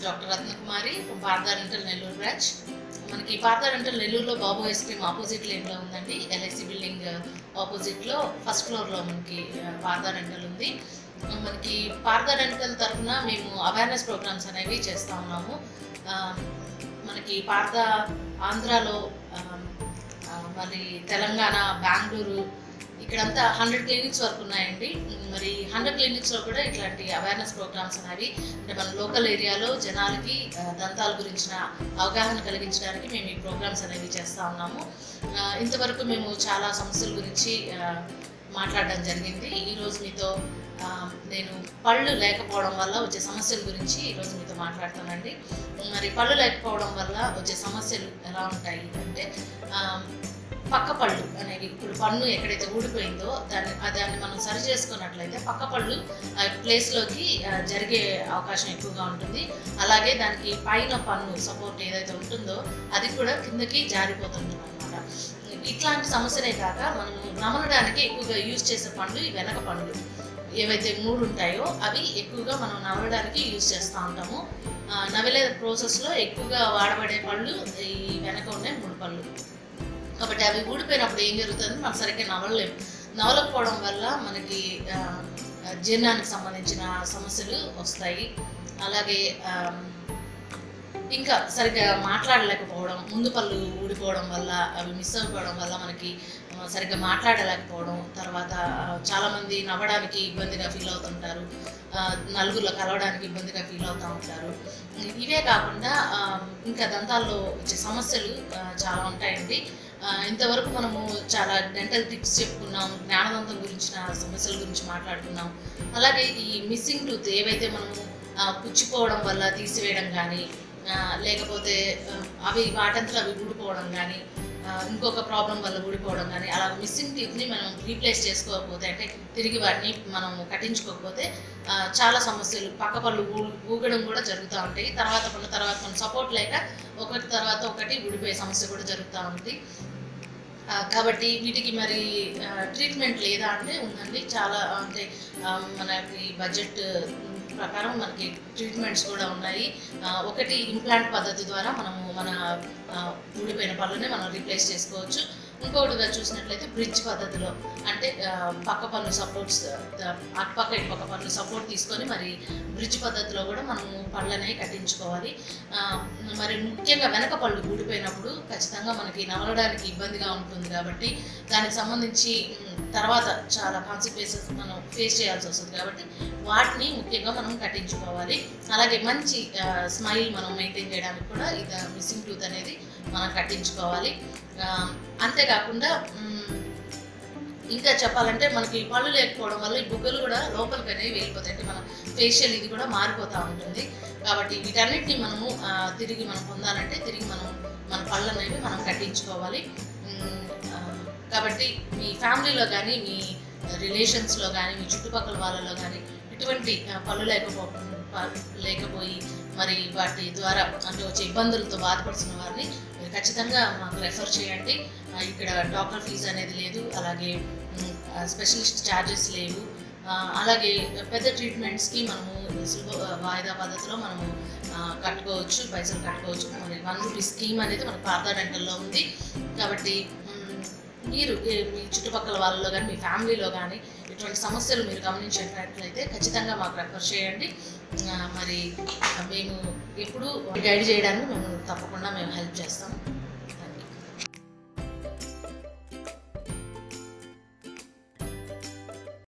doctor Ratnakumari భారత dental Nellore branch మనకి Bharat dental నెల్లూరులో బాబు ఐస్ క్రీమ్ ఆపోజిట్ లేన్లో ఉందండి ఎల్ఐసి బిల్డింగ్ ఆపోజిట్లో ఫస్ట్ ఫ్లోర్లో మనకి భారత డెంటల్ ఉంది మనకి భారత డెంటల్ తరఫున మేము అవేర్నెస్ ప్రోగ్రామ్స్ అనేవి చేస్తూ ఉన్నాము ఆ, మనకి భారత ఆంధ్రాలో ఆ, ఆ, మరి తెలంగాణ బెంగళూరు ఇక్కడంతా హండ్రెడ్ క్లినిక్స్ వరకు ఉన్నాయండి మరి హండ్రెడ్ క్లినిక్స్లో కూడా ఇట్లాంటి అవేర్నెస్ ప్రోగ్రామ్స్ అనేవి అంటే మన లోకల్ ఏరియాలో జనాలకి ఆ, దంతాల గురించిన అవగాహన కలిగించడానికి మేము ఈ ప్రోగ్రామ్స్ అనేవి చేస్తూ ఉన్నాము ఆ, ఇంతవరకు మేము చాలా సమస్యల గురించి ఆ, మాట్లాడడం జరిగింది ఈరోజు మీతో ఆ, నేను పళ్ళు లేకపోవడం వల్ల వచ్చే సమస్యల గురించి ఈరోజు మీతో మాట్లాడుతానండి మరి పళ్ళు లేకపోవడం వల్ల వచ్చే సమస్యలు ఎలా ఉంటాయి అంటే ఆ, పక్క పళ్ళు అనేవి ఇప్పుడు పన్ను ఎక్కడైతే ఊడిపోయిందో దాన్ని ఆ దాన్ని మనం సరి చేసుకున్నట్లయితే పక్క పళ్ళు ఆ ప్లేస్లోకి ఆ, జరిగే అవకాశం ఎక్కువగా ఉంటుంది అలాగే దానికి పైన పన్ను సపోర్ట్ ఏదైతే ఉంటుందో అది కూడా కిందకి జారిపోతుంది అనమాట ఇట్లాంటి సమస్యనే కాక మనం నమలడానికి ఎక్కువగా యూజ్ చేసే పండ్లు ఈ వెనక పండ్లు ఏవైతే మూడు ఉంటాయో అవి ఎక్కువగా మనం నవలడానికి యూజ్ చేస్తూ ఉంటాము ఆ, నవిలే ప్రాసెస్లో ఎక్కువగా వాడబడే పళ్ళు ఈ వెనక ఉండే మూడు పళ్ళు కాబట్టి అవి ఊడిపోయినప్పుడు ఏం జరుగుతుంది మనం సరిగ్గా నవలలేము నవలకపోవడం వల్ల మనకి ఆ, జీర్ణానికి సంబంధించిన సమస్యలు వస్తాయి అలాగే ఆ, ఇంకా సరిగ్గా మాట్లాడలేకపోవడం ముందు పళ్ళు ఊడిపోవడం వల్ల అవి మిస్ అయిపోవడం వల్ల మనకి ఆ, సరిగ్గా మాట్లాడలేకపోవడం తర్వాత ఆ, చాలామంది నవ్వడానికి ఇబ్బందిగా ఫీల్ అవుతుంటారు ఆ, నలుగురిలో కలవడానికి ఇబ్బందిగా ఫీల్ అవుతూ ఉంటారు ఇవే కాకుండా ఆ, ఇంకా దంతాల్లో వచ్చే సమస్యలు ఆ, చాలా ఉంటాయండి ఆ, ఇంతవరకు మనము చాలా డెంటల్ టిప్స్ చెప్పుకున్నాం జ్ఞానదంతం గురించిన సమస్యల గురించి మాట్లాడుకున్నాం అలాగే ఈ మిస్సింగ్ టూత్ ఏవైతే మనము ఆ, పుచ్చిపోవడం వల్ల తీసివేయడం కానీ ఆ, లేకపోతే ఆ, అవి వాటంతలో అవి ఊడిపోవడం కానీ ఆ, ఇంకొక ప్రాబ్లం వల్ల ఊడిపోవడం కానీ అలా మిస్సింగ్ టీత్ని మనం రీప్లేస్ చేసుకోకపోతే అంటే తిరిగి వాటిని మనం కట్టించుకోకపోతే ఆ, చాలా సమస్యలు పక్క పళ్ళు ఊ- ఊగడం కూడా జరుగుతూ ఉంటాయి తర్వాత పన్ను తర్వాత మనం సపోర్ట్ లేక ఒకటి తర్వాత ఒకటి ఊడిపోయే సమస్య కూడా జరుగుతూ ఉంది ఆ, కాబట్టి వీటికి మరి ట్రీట్మెంట్ లేదా అంటే ఉందండి చాలా అంటే ఆ, మనకి బడ్జెట్ ప్రకారం మనకి ట్రీట్మెంట్స్ కూడా ఉన్నాయి ఆ, ఒకటి ఇంప్లాంట్ పద్ధతి ద్వారా మనము మన ఆ, ఊడిపోయిన పళ్ళని మనం రీప్లేస్ చేసుకోవచ్చు ఇంకొకటిగా చూసినట్లయితే బ్రిడ్జ్ పద్ధతిలో అంటే ఆ, పక్క పన్ను సపోర్ట్స్ అటుపక్క ఇటుపక్క పన్ను సపోర్ట్ తీసుకొని మరి బ్రిడ్జ్ పద్ధతిలో కూడా మనము పళ్ళని కట్టించుకోవాలి ఆ, మరి ముఖ్యంగా వెనక పళ్ళు ఊడిపోయినప్పుడు ఖచ్చితంగా మనకి నవలడానికి ఇబ్బందిగా ఉంటుంది కాబట్టి దానికి సంబంధించి మ్, తర్వాత చాలా కాన్సిక్వెన్సెస్ మనం ఫేస్ చేయాల్సి వస్తుంది కాబట్టి వాటిని ముఖ్యంగా మనం కట్టించుకోవాలి అలాగే మంచి స్మైల్ మనం మెయింటైన్ చేయడానికి కూడా ఇది మిస్సింగ్ టూత్ అనేది మనం కట్టించుకోవాలి ఆ, అంతేకాకుండా మ్, ఇంకా చెప్పాలంటే మనకి పళ్ళు లేకపోవడం వల్ల ఈ బుగ్గలు కూడా లోపలికి అనేవి వెళ్ళిపోతాయి అంటే మన ఫేషియల్ ఇది కూడా మారిపోతూ ఉంటుంది కాబట్టి వీటన్నిటిని మనము ఆ, తిరిగి మనం పొందాలంటే తిరిగి మనం మన పళ్ళు అనేవి మనం కట్టించుకోవాలి ఉమ్, ఆ, కాబట్టి మీ ఫ్యామిలీలో కానీ మీ రిలేషన్స్లో కానీ మీ చుట్టుపక్కల వాళ్ళలో కానీ ఇటువంటి ఆ, పళ్ళు లేకపో ప- లేకపోయి మరి వాటి ద్వారా అంటే వచ్చే ఇబ్బందులతో బాధపడుతున్న వారిని మీరు ఖచ్చితంగా మాకు రెఫర్ చేయండి ఆ, ఇక్కడ డాక్టర్ ఫీజు అనేది లేదు అలాగే ఉమ్, ఆ, స్పెషలిస్ట్ ఛార్జెస్ లేవు ఆ, అలాగే పెద్ద ట్రీట్మెంట్స్కి మనము సులభ వాయిదా పద్ధతిలో మనము ఆ, కట్టుకోవచ్చు పైసలు కట్టుకోవచ్చు మరి వన్ రూపీ స్కీమ్ అనేది మన పార్థా డెంటల్లో ఉంది కాబట్టి మ్, మీరు ఏ- మీ చుట్టుపక్కల వాళ్ళలో కానీ మీ ఫ్యామిలీలో కానీ ఇటువంటి సమస్యలు మీరు గమనించినట్లయితే ఖచ్చితంగా మాకు రెఫర్ చేయండి ఆ, మరి మేము ఎప్పుడు గైడ్ చేయడానికి మేము తప్పకుండా మేము హెల్ప్ చేస్తాం